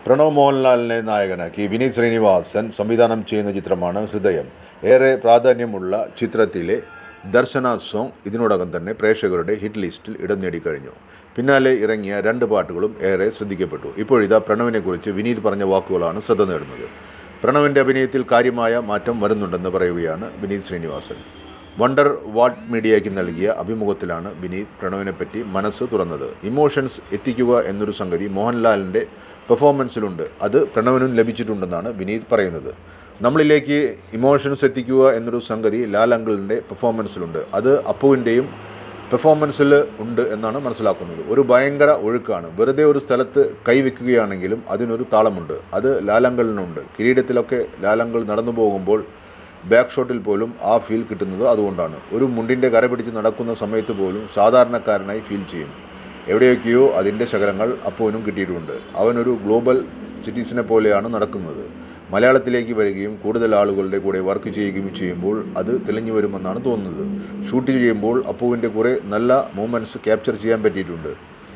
പ്രണവ് മോഹൻലാലിനെ നായകനാക്കി വിനീത് ശ്രീനിവാസൻ സംവിധാനം ചെയ്യുന്ന ചിത്രമാണ് ഹൃദയം ഏറെ പ്രാധാന്യമുള്ള ചിത്രത്തിലെ ദർശന സോങ് ഇതിനോടകം തന്നെ പ്രേക്ഷകരുടെ ഹിറ്റ് ലിസ്റ്റിൽ ഇടം നേടിക്കഴിഞ്ഞു പിന്നാലെ ഇറങ്ങിയ രണ്ട് പാട്ടുകളും ഏറെ ശ്രദ്ധിക്കപ്പെട്ടു ഇപ്പോഴിതാ പ്രണവിനെക്കുറിച്ച് വിനീത് പറഞ്ഞ വാക്കുകളാണ് ശ്രദ്ധ നേടുന്നത് പ്രണവിൻ്റെ അഭിനയത്തിൽ കാര്യമായ മാറ്റം വരുന്നുണ്ടെന്ന് പറയുകയാണ് വിനീത് ശ്രീനിവാസൻ വണ്ടർ വാട്ട് മീഡിയയ്ക്ക് നൽകിയ അഭിമുഖത്തിലാണ് വിനീത് പ്രണവിനെപ്പറ്റി മനസ്സ് തുറന്നത് ഇമോഷൻസ് എത്തിക്കുക എന്നൊരു സംഗതി മോഹൻലാലിൻ്റെ പെർഫോമൻസിലുണ്ട് അത് പ്രണവിനും ലഭിച്ചിട്ടുണ്ടെന്നാണ് വിനീത് പറയുന്നത് നമ്മളിലേക്ക് ഇമോഷൻസ് എത്തിക്കുക എന്നൊരു സംഗതി ലാൽ അങ്കിളിൻ്റെ പെർഫോമൻസിലുണ്ട് അത് അപ്പുവിൻ്റെയും പെർഫോമൻസിൽ ഉണ്ട് എന്നാണ് മനസ്സിലാക്കുന്നത് ഒരു ഭയങ്കര ഒഴുക്കാണ് വെറുതെ ഒരു സ്ഥലത്ത് കൈവയ്ക്കുകയാണെങ്കിലും അതിനൊരു താളമുണ്ട് അത് ലാലങ്കളിനുണ്ട് കിരീടത്തിലൊക്കെ ലാലങ്കൾ നടന്നു പോകുമ്പോൾ ബാക്ക് ഷോട്ടിൽ പോലും ആ ഫീൽ കിട്ടുന്നത് അതുകൊണ്ടാണ് ഒരു മുണ്ടിൻ്റെ കര പിടിച്ച് നടക്കുന്ന സമയത്ത് പോലും സാധാരണക്കാരനായി ഫീൽ ചെയ്യും എവിടെയൊക്കെയോ അതിൻ്റെ ശകലങ്ങൾ അപ്പോനും കിട്ടിയിട്ടുണ്ട് അവനൊരു ഗ്ലോബൽ സിറ്റീസിനെ പോലെയാണ് നടക്കുന്നത് മലയാളത്തിലേക്ക് വരികയും കൂടുതൽ ആളുകളുടെ കൂടെ വർക്ക് ചെയ്യുകയും ചെയ്യുമ്പോൾ അത് തെളിഞ്ഞു വരുമെന്നാണ് തോന്നുന്നത് ഷൂട്ട് ചെയ്യുമ്പോൾ അപ്പുവിൻ്റെ കുറേ നല്ല മൂമെൻറ്റ്സ് ക്യാപ്ചർ ചെയ്യാൻ പറ്റിയിട്ടുണ്ട്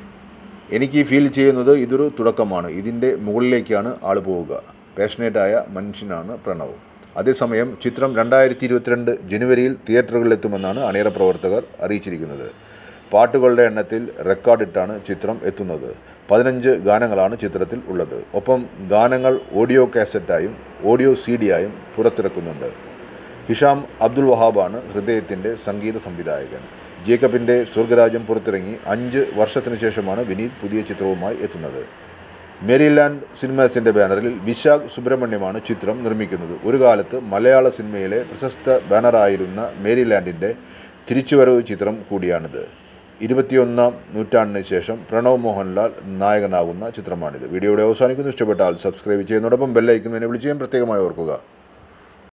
എനിക്ക് ഫീൽ ചെയ്യുന്നത് ഇതൊരു തുടക്കമാണ് ഇതിൻ്റെ മുകളിലേക്കാണ് ആൾ പോവുക പാഷനേറ്റായ മനുഷ്യനാണ് പ്രണവ് അതേസമയം ചിത്രം രണ്ടായിരത്തി ഇരുപത്തിരണ്ട് ജനുവരിയിൽ തിയേറ്ററുകളിലെത്തുമെന്നാണ് അണിയറ പ്രവർത്തകർ അറിയിച്ചിരിക്കുന്നത് പാട്ടുകളുടെ എണ്ണത്തിൽ റെക്കോർഡിട്ടാണ് ചിത്രം എത്തുന്നത് പതിനഞ്ച് ഗാനങ്ങളാണ് ചിത്രത്തിൽ ഉള്ളത് ഒപ്പം ഗാനങ്ങൾ ഓഡിയോ കാസറ്റായും ഓഡിയോ സി ഡിയായും പുറത്തിറക്കുന്നുണ്ട് ഹിഷാം അബ്ദുൽ വഹാബാണ് ഹൃദയത്തിൻ്റെ സംഗീത സംവിധായകൻ ജേക്കബിൻ്റെ സ്വർഗരാജ്യം പുറത്തിറങ്ങി അഞ്ച് വർഷത്തിനു ശേഷമാണ് വിനീത് പുതിയ ചിത്രവുമായി എത്തുന്നത് മേരിലാൻഡ് സിനിമാസിൻ്റെ ബാനറിൽ വിശാഖ് സുബ്രഹ്മണ്യമാണ് ചിത്രം നിർമ്മിക്കുന്നത് ഒരു കാലത്ത് മലയാള സിനിമയിലെ പ്രശസ്ത ബാനറായിരുന്ന മേരിലാൻഡിൻ്റെ തിരിച്ചുവരവ് ചിത്രം കൂടിയാണിത് ഇരുപത്തിയൊന്നാം നൂറ്റാണ്ടിന് ശേഷം പ്രണവ് മോഹൻലാൽ നായകനാകുന്ന ചിത്രമാണിത് വീഡിയോയുടെ അവസാനിക്കുന്നു ഇഷ്ടപ്പെട്ടാൽ സബ്സ്ക്രൈബ് ചെയ്യുന്നതോടൊപ്പം ബെല്ലൈക്കുന്നതിനെ വിളിച്ച് ചെയ്യാൻ പ്രത്യേകമായി ഓർക്കുക